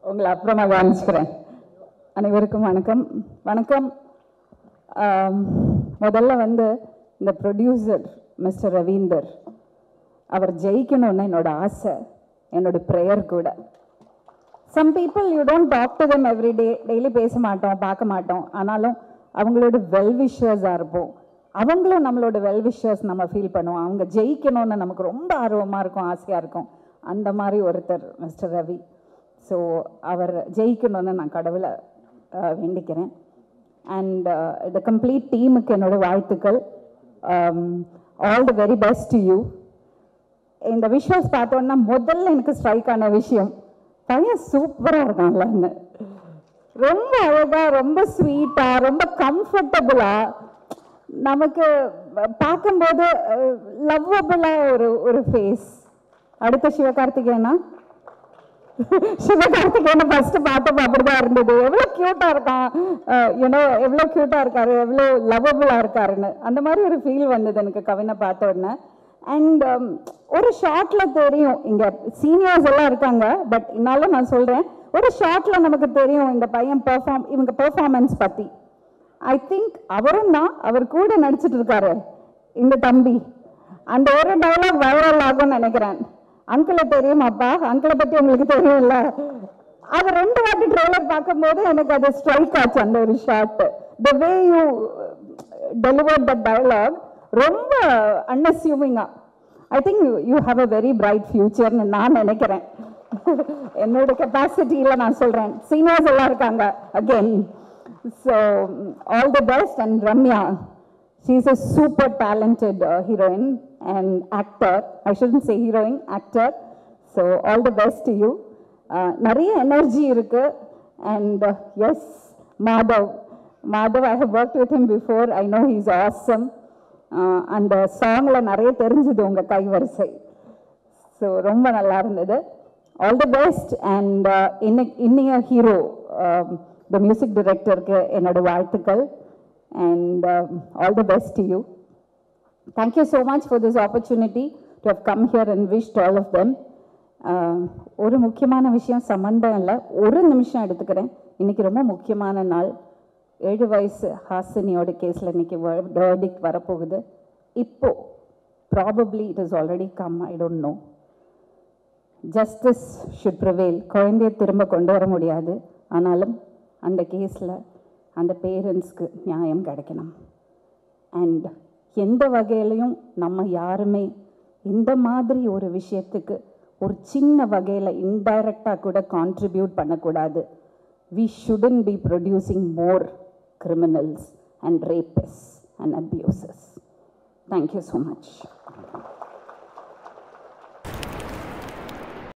உங்களை அப்புறமா கவனிச்சுக்கிறேன் அனைவருக்கும் வணக்கம் வணக்கம் ஆம், முதல்ல வந்து இந்த ப்ரொடியூசர் மிஸ்டர் ரவீந்தர் அவர் ஜெயிக்கணும்னு என்னோட ஆசை என்னோட ப்ரேயர் கூட some people you don't talk to them every day daily பேச மாட்டோம் பார்க்க மாட்டோம் ஆனாலும் அவங்களோட வெல் விஷர்ஸாக இருப்போம் அவங்களும் நம்மளோட வெல் விஷர்ஸ் நம்ம ஃபீல் பண்ணுவோம் அவங்க ஜெயிக்கணும்னு நமக்கு ரொம்ப ஆர்வமாக இருக்கும் ஆசையாக இருக்கும் அந்த மாதிரி ஒருத்தர் மிஸ்டர் ரவி ஸோ அவர் ஜெயிக்கணும்னு நான் கடவுளை அஹ், வேண்டிக்கிறேன் அண்ட் த கம்ப்ளீட் டீமுக்கு என்னோட வாழ்த்துக்கள் all the very best you இந்த விஷுவல்ஸ் பார்த்தோன்னா முதல்ல எனக்கு ஸ்ட்ரைக் ஆன விஷயம் பையன் சூப்பராக இருக்கான்லன்னு ரொம்ப அழகா ரொம்ப ஸ்வீட்டா ரொம்ப கம்ஃபர்டபுளா நமக்கு பார்க்கும்போது லவ்வபுளா ஒரு ஒரு ஃபேஸ் அடுத்த சிவகார்த்திகேயனா சிவகார்த்திகேயனை ஃபர்ஸ்ட் பார்த்தப்ப அப்படிதான் இருந்தது எவ்வளோ க்யூட்டா இருக்கான் யூனோ எவ்வளோ க்யூட்டா இருக்காரு எவ்வளோ லவ்வபுளா இருக்காருன்னு அந்த மாதிரி ஒரு ஃபீல் வந்தது எனக்கு கவினை பார்த்த உடனே அண்ட் ஒரு ஷார்ட்ல தெரியும் இங்க சீனியர்ஸ் எல்லாம் இருக்காங்க பட் இருந்தாலும் நான் சொல்றேன் ஒரு ஷார்ட்ல நமக்கு தெரியும் இந்த பையன் பெர்ஃபார்ம் இவங்க பெர்ஃபார்மன்ஸ் பத்தி ஐ திங்க் அவரும் தான் அவர் கூட நடிச்சிட்டு இருக்காரு இந்த தம்பி அந்த ஒரு டயலாக் வைரல் ஆகும்னு நினைக்கிறேன் அங்கிளை தெரியுமாப்பா அங்கிளை பத்தி உங்களுக்கு தெரியும்ல அது ரெண்டு வாட்டி ட்ரெய்லர் பார்க்கும்போது எனக்கு அது ஸ்ட்ரைக் ஆச்சு அந்த ஒரு shot the way you deliver the dialogue ரொம்ப அன்அஸ்யூமிங்கா I think you have a very bright ஃபியூச்சர்னு நான் நினைக்கிறேன் என்னோட கெப்பாசிட்டியில் நான் சொல்கிறேன் சீனியர்ஸ் எல்லாம் இருக்காங்க again so all the best and Ramya she is a super talented uh, heroine and actor i shouldn't say heroine actor so all the best to you uh, நிறைய எனர்ஜி இருக்கு and uh, yes madhav madhav i have worked with him before i know he's awesome uh, அந்த சாங்ல நிறைய தெரிஞ்சது உங்க கைவரிசை so ரொம்ப நல்லா இருந்தது all the best and இன்னைக்கு இன்னைய ஹீரோ த மியூசிக் டைரக்டருக்கு என்னோட வாழ்த்துக்கள் and all the best to you thank you so much for this opportunity to have come here and wish all of them ஒரு முக்கியமான விஷயம் சம்மந்தம் இல்லை ஒரு நிமிஷம் எடுத்துக்கிறேன் இன்னைக்கு ரொம்ப முக்கியமான நாள் ஏழு வயசு ஹாசினியோட கேஸில் இன்னைக்கு வேர்டிக் வரப்போகுது இப்போ probably it is already come I don't know justice should prevail குழந்தைய திரும்ப கொண்டு வர முடியாது ஆனாலும் அந்த கேஸில் அந்த பேரண்ட்ஸ்க்கு நியாயம் கிடைக்கணும் அண்ட் எந்த வகையிலையும் நம்ம யாருமே இந்த மாதிரி ஒரு விஷயத்துக்கு ஒரு சின்ன வகையில் இன்டைரக்டாக கூட கான்ட்ரிபியூட் பண்ணக்கூடாது we shouldn't be producing more criminals and rapists and abuses thank you so much